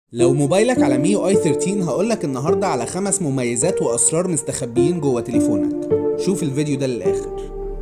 لو موبايلك على ميو اي 13 هقولك النهاردة على خمس مميزات وأسرار مستخبيين جوه تليفونك شوف الفيديو ده للآخر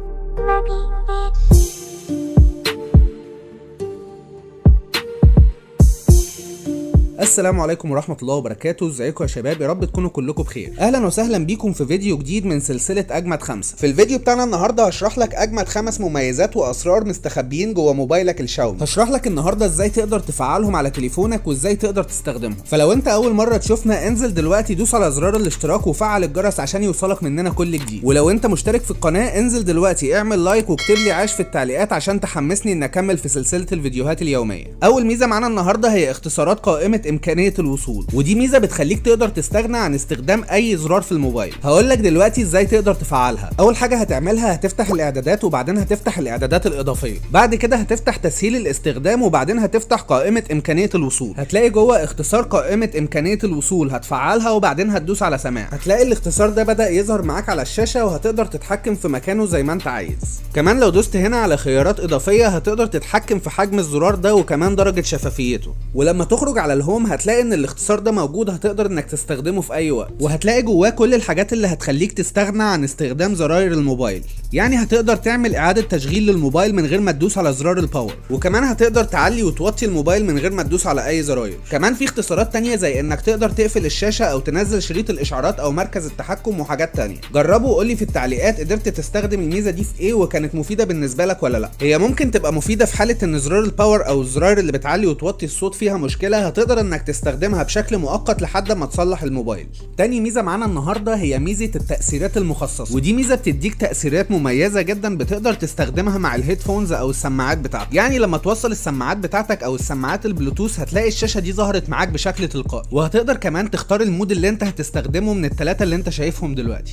السلام عليكم ورحمة الله وبركاته ازيكم يا شباب يا رب تكونوا كلكم بخير اهلا وسهلا بيكم في فيديو جديد من سلسلة اجمد خمسة في الفيديو بتاعنا النهاردة هشرح لك اجمد خمس مميزات واسرار مستخبيين جوه موبايلك الشاومي هشرح لك النهاردة ازاي تقدر تفعلهم على تليفونك وازاي تقدر تستخدمهم فلو انت اول مرة تشوفنا انزل دلوقتي دوس على زرار الاشتراك وفعل الجرس عشان يوصلك مننا كل جديد ولو انت مشترك في القناة انزل دلوقتي اعمل لايك واكتب لي عاش في التعليقات عشان تحمسني ان اكمل في سلسلة الفيديوهات اليومية اول ميزة معانا النهاردة هي اختصارات قائمة امكانية الوصول ودي ميزه بتخليك تقدر تستغنى عن استخدام اي زرار في الموبايل هقول لك دلوقتي ازاي تقدر تفعلها اول حاجه هتعملها هتفتح الاعدادات وبعدين هتفتح الاعدادات الاضافيه بعد كده هتفتح تسهيل الاستخدام وبعدين هتفتح قائمه امكانيه الوصول هتلاقي جوه اختصار قائمه امكانيه الوصول هتفعلها وبعدين هتدوس على سماع هتلاقي الاختصار ده بدا يظهر معاك على الشاشه وهتقدر تتحكم في مكانه زي ما انت عايز كمان لو دوست هنا على خيارات اضافيه هتقدر تتحكم في حجم الزرار ده وكمان درجه شفافيته ولما تخرج على الهوم هتلاقي ان الاختصار ده موجود هتقدر انك تستخدمه في اي وقت وهتلاقي جواه كل الحاجات اللي هتخليك تستغنى عن استخدام زراير الموبايل يعني هتقدر تعمل اعادة تشغيل للموبايل من غير ما تدوس على زرار الباور وكمان هتقدر تعلي وتوطي الموبايل من غير ما تدوس على اي زراير كمان في اختصارات تانية زي انك تقدر تقفل الشاشة او تنزل شريط الاشعارات او مركز التحكم وحاجات تانية جربوا وقول لي في التعليقات قدرت تستخدم الميزة دي في ايه وكانت مفيدة بالنسبة لك ولا لا هي ممكن تبقى مفيدة في حالة ان زرار الباور او الزراير اللي بتعلي وتوطي الصوت فيها مشكلة هتقدر انك تستخدمها بشكل مؤقت لحد ما تصلح الموبايل تاني ميزه معانا النهارده هي ميزه التاثيرات المخصصه ودي ميزه بتديك تاثيرات مميزه جدا بتقدر تستخدمها مع الهيدفونز او السماعات بتاعتك يعني لما توصل السماعات بتاعتك او السماعات البلوتوث هتلاقي الشاشه دي ظهرت معاك بشكل تلقائي وهتقدر كمان تختار المود اللي انت هتستخدمه من الثلاثه اللي انت شايفهم دلوقتي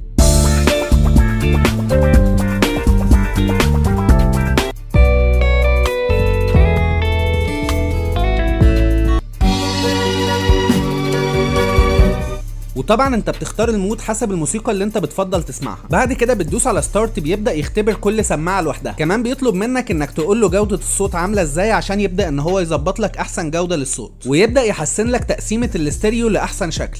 وطبعا انت بتختار المود حسب الموسيقى اللي انت بتفضل تسمعها بعد كده بتدوس على ستارت بيبدا يختبر كل سماعه لوحدها كمان بيطلب منك انك تقول له جوده الصوت عامله ازاي عشان يبدا ان هو يظبط لك احسن جوده للصوت ويبدا يحسن لك تقسيمه الاستيريو لاحسن شكل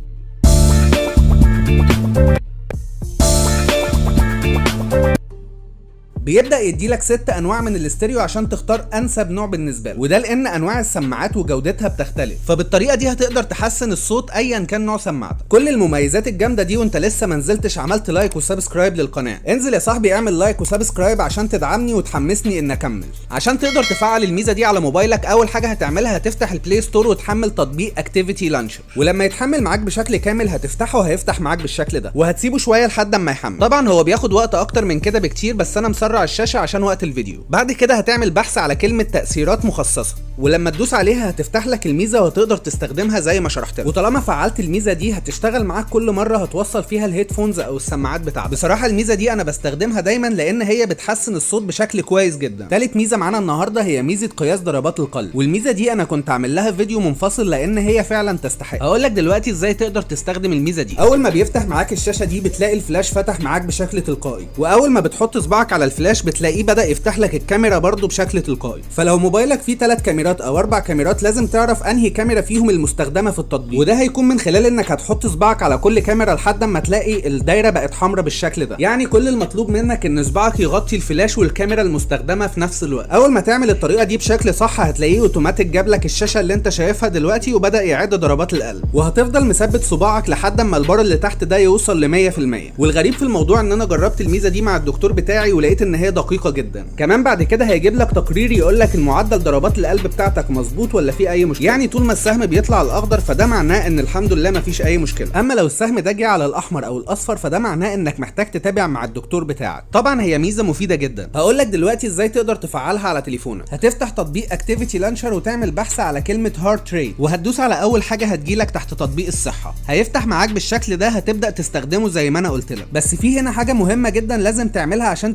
بيبدا يديلك ست انواع من الاستيريو عشان تختار انسب نوع بالنسبه لك وده لان انواع السماعات وجودتها بتختلف فبالطريقه دي هتقدر تحسن الصوت ايا كان نوع سماعتك كل المميزات الجامده دي وانت لسه ما نزلتش عملت لايك وسبسكرايب للقناه انزل يا صاحبي اعمل لايك وسبسكرايب عشان تدعمني وتحمسني ان اكمل عشان تقدر تفعل الميزه دي على موبايلك اول حاجه هتعملها هتفتح البلاي ستور وتحمل تطبيق اكتيفيتي لانشر ولما يتحمل معاك بشكل كامل هتفتحه هيفتح معاك بالشكل ده وهتسيبه شويه لحد اما يحمل طبعا هو بياخد وقت اكتر من كده بكتير بس انا مسرع الشاشه عشان وقت الفيديو بعد كده هتعمل بحث على كلمه تاثيرات مخصصه ولما تدوس عليها هتفتح لك الميزه وهتقدر تستخدمها زي ما شرحت لك وطالما فعلت الميزه دي هتشتغل معاك كل مره هتوصل فيها الهيدفونز او السماعات بتاعتك بصراحه الميزه دي انا بستخدمها دايما لان هي بتحسن الصوت بشكل كويس جدا تالت ميزه معانا النهارده هي ميزه قياس ضربات القلب والميزه دي انا كنت عامل لها فيديو منفصل لان هي فعلا تستحق هقول لك دلوقتي ازاي تقدر تستخدم الميزه دي اول ما بيفتح معاك الشاشه دي بتلاقي الفلاش فتح معاك بشكل تلقائي واول ما بتحط صباعك على الفلاش بتلاقيه بدا يفتح لك الكاميرا برضو بشكل تلقائي فلو موبايلك فيه ثلاث كاميرات او اربع كاميرات لازم تعرف انهي كاميرا فيهم المستخدمه في التطبيق وده هيكون من خلال انك هتحط صباعك على كل كاميرا لحد ما تلاقي الدايره بقت حمراء بالشكل ده يعني كل المطلوب منك ان صباعك يغطي الفلاش والكاميرا المستخدمه في نفس الوقت اول ما تعمل الطريقه دي بشكل صح هتلاقيه اوتوماتيك جاب لك الشاشه اللي انت شايفها دلوقتي وبدا يعد ضربات القلب وهتفضل مثبت صباعك لحد اما البار اللي تحت ده يوصل ل 100% والغريب في الموضوع ان انا جربت الميزه دي مع الدكتور بتاعي ولقيت ان هي دقيقه جدا كمان بعد كده هيجيب لك تقرير يقول لك المعدل ضربات القلب بتاعتك مظبوط ولا في اي مشكله يعني طول ما السهم بيطلع الاخضر فده معناه ان الحمد لله مفيش اي مشكله اما لو السهم ده جه على الاحمر او الاصفر فده معناه انك محتاج تتابع مع الدكتور بتاعك طبعا هي ميزه مفيده جدا هقول لك دلوقتي ازاي تقدر تفعلها على تليفونك هتفتح تطبيق اكتيفيتي لانشر وتعمل بحث على كلمه هارت ريت وهتدوس على اول حاجه هتجيلك تحت تطبيق الصحه هيفتح معاك بالشكل ده هتبدا تستخدمه زي ما انا قلت لك بس في هنا حاجه مهمه جدا لازم تعملها عشان تثبت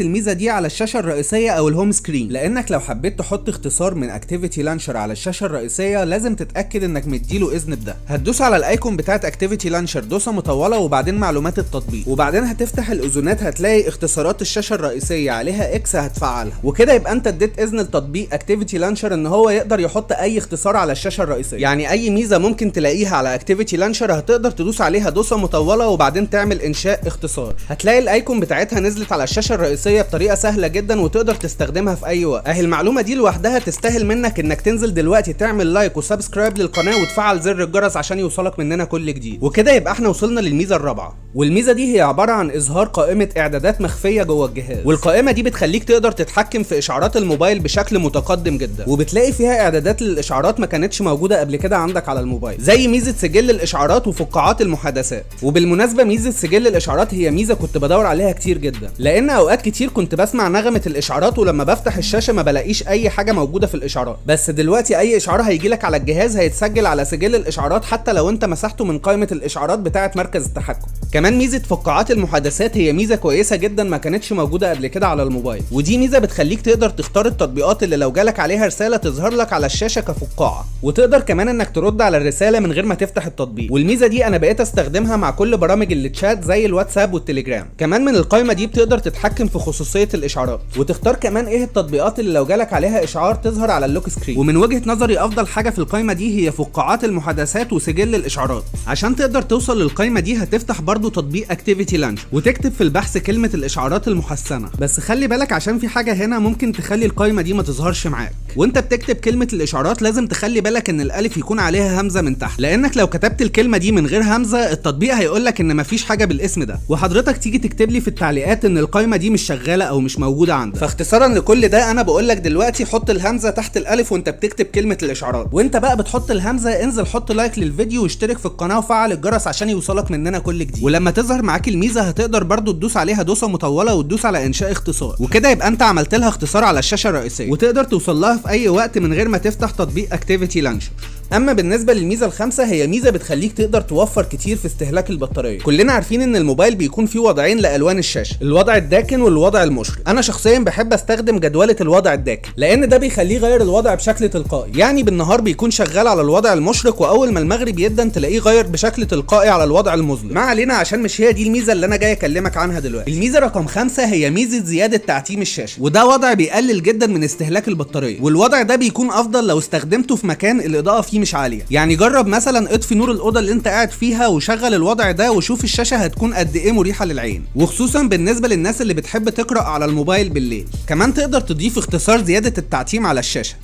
الميزه دي على الشاشه الرئيسيه او الهوم سكرين لانك لو حبيت تحط اختصار من اكتيفيتي لانشر على الشاشه الرئيسيه لازم تتاكد انك مديله اذن بده هتدوس على الايكون بتاعت اكتيفيتي لانشر دوسه مطوله وبعدين معلومات التطبيق وبعدين هتفتح الاذونات هتلاقي اختصارات الشاشه الرئيسيه عليها اكس هتفعلها وكده يبقى انت اديت اذن لتطبيق اكتيفيتي لانشر ان هو يقدر يحط اي اختصار على الشاشه الرئيسيه يعني اي ميزه ممكن تلاقيها على اكتيفيتي لانشر هتقدر تدوس عليها دوسه مطوله وبعدين تعمل انشاء اختصار هتلاقي الايكون بتاعتها نزلت على الشاشه الرئيسيه بطريقه سهله جدا وتقدر تستخدمها في اي وقت اهي المعلومه دي لوحدها تستاهل منك انك تنزل دلوقتي تعمل لايك وسبسكرايب للقناه وتفعل زر الجرس عشان يوصلك مننا كل جديد وكده يبقى احنا وصلنا للميزه الرابعه والميزه دي هي عباره عن اظهار قائمه اعدادات مخفيه جوه الجهاز والقائمه دي بتخليك تقدر تتحكم في اشعارات الموبايل بشكل متقدم جدا وبتلاقي فيها اعدادات للاشعارات ما كانتش موجوده قبل كده عندك على الموبايل زي ميزه سجل الاشعارات وفقاعات المحادثات وبالمناسبه ميزه سجل الاشعارات هي ميزه كنت بدور عليها كتير جدا لان اوقات كتير كنت بسمع نغمه الاشعارات ولما بفتح الشاشه ما بلاقيش اي حاجه موجوده في الاشعارات بس دلوقتي اي اشعار هيجي لك على الجهاز هيتسجل على سجل الاشعارات حتى لو انت مسحته من قائمه الاشعارات بتاعه مركز التحكم كمان ميزه فقاعات المحادثات هي ميزه كويسه جدا ما كانتش موجوده قبل كده على الموبايل ودي ميزه بتخليك تقدر تختار التطبيقات اللي لو جالك عليها رساله تظهر لك على الشاشه كفقاعه وتقدر كمان انك ترد على الرساله من غير ما تفتح التطبيق والميزه دي انا بقيت استخدمها مع كل برامج التشات زي الواتساب والتليجرام كمان من القائمه دي بتقدر تتحكم في خصوصيه الاشعارات وتختار كمان ايه التطبيقات اللي لو جالك عليها اشعار تظهر على اللوك سكرين ومن وجهه نظري افضل حاجه في القائمه دي هي فقاعات المحادثات وسجل الاشعارات عشان تقدر توصل للقائمه دي هتفتح برضو تطبيق اكتيفيتي لانش وتكتب في البحث كلمه الاشعارات المحسنه بس خلي بالك عشان في حاجه هنا ممكن تخلي القائمه دي ما تظهرش معاك وانت بتكتب كلمه الاشعارات لازم تخلي بالك ان الالف يكون عليها همزه من تحت لانك لو كتبت الكلمه دي من غير همزه التطبيق هيقول لك ان مفيش حاجه بالاسم ده وحضرتك تيجي تكتب لي في التعليقات ان القائمه دي مش شغاله او مش موجوده عندك فاختصارا لكل ده انا بقول لك دلوقتي حط الهمزه تحت الالف وانت بتكتب كلمه الاشعارات وانت بقى بتحط الهمزه انزل حط لايك للفيديو واشترك في القناه وفعل الجرس عشان يوصلك مننا كل جديد ولما تظهر معاك الميزه هتقدر برضو تدوس عليها دوسه مطوله وتدوس على انشاء اختصار وكده يبقى انت عملت لها اختصار على الشاشه الرئيسيه وتقدر توصل لها في اي وقت من غير ما تفتح تطبيق اكتيفيتي لانشر اما بالنسبه للميزه الخامسه هي ميزه بتخليك تقدر توفر كتير في استهلاك البطاريه كلنا عارفين ان الموبايل بيكون فيه وضعين لالوان الشاشه الوضع الداكن والوضع المشرق انا شخصيا بحب استخدم جدوله الوضع الداكن لان ده بيخليه يغير الوضع بشكل تلقائي يعني بالنهار بيكون شغال على الوضع المشرق واول ما المغرب يدن تلاقيه غير بشكل تلقائي على الوضع المظلم ما علينا عشان مش هي دي الميزه اللي انا جاي اكلمك عنها دلوقتي الميزه رقم خمسة هي ميزه زياده تعتيم الشاشه وده وضع بيقلل جدا من استهلاك البطاريه والوضع ده بيكون افضل لو استخدمته في مكان الاضاءه فيه مش عاليه يعني جرب مثلا اطفي نور الاوضه اللي انت قاعد فيها وشغل الوضع ده وشوف الشاشه هتكون قد ايه مريحه للعين وخصوصا بالنسبه للناس اللي بتحب تقرا على الموبايل بالليل كمان تقدر تضيف اختصار زياده التعتيم على الشاشه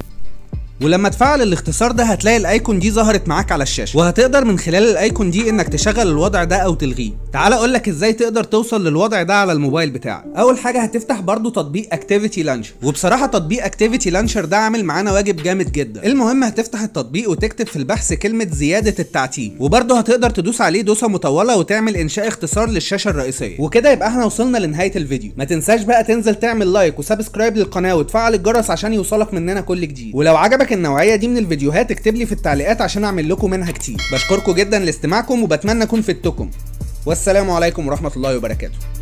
ولما تفعل الاختصار ده هتلاقي الايكون دي ظهرت معاك على الشاشه وهتقدر من خلال الايكون دي انك تشغل الوضع ده او تلغيه تعال اقول لك ازاي تقدر توصل للوضع ده على الموبايل بتاعك اول حاجه هتفتح برضو تطبيق اكتيفيتي لانشر وبصراحه تطبيق اكتيفيتي لانشر ده عامل معانا واجب جامد جدا المهم هتفتح التطبيق وتكتب في البحث كلمه زياده التعتيم وبرضو هتقدر تدوس عليه دوسه مطوله وتعمل انشاء اختصار للشاشه الرئيسيه وكده يبقى احنا وصلنا لنهايه الفيديو ما تنساش بقى تنزل تعمل لايك وسبسكرايب للقناه وتفعل الجرس عشان يوصلك مننا كل جديد ولو عجبك النوعيه دي من الفيديوهات اكتب لي في التعليقات عشان اعمل لكم منها كتير بشكركم جدا لاستماعكم وبتمنى اكون فدتكم والسلام عليكم ورحمه الله وبركاته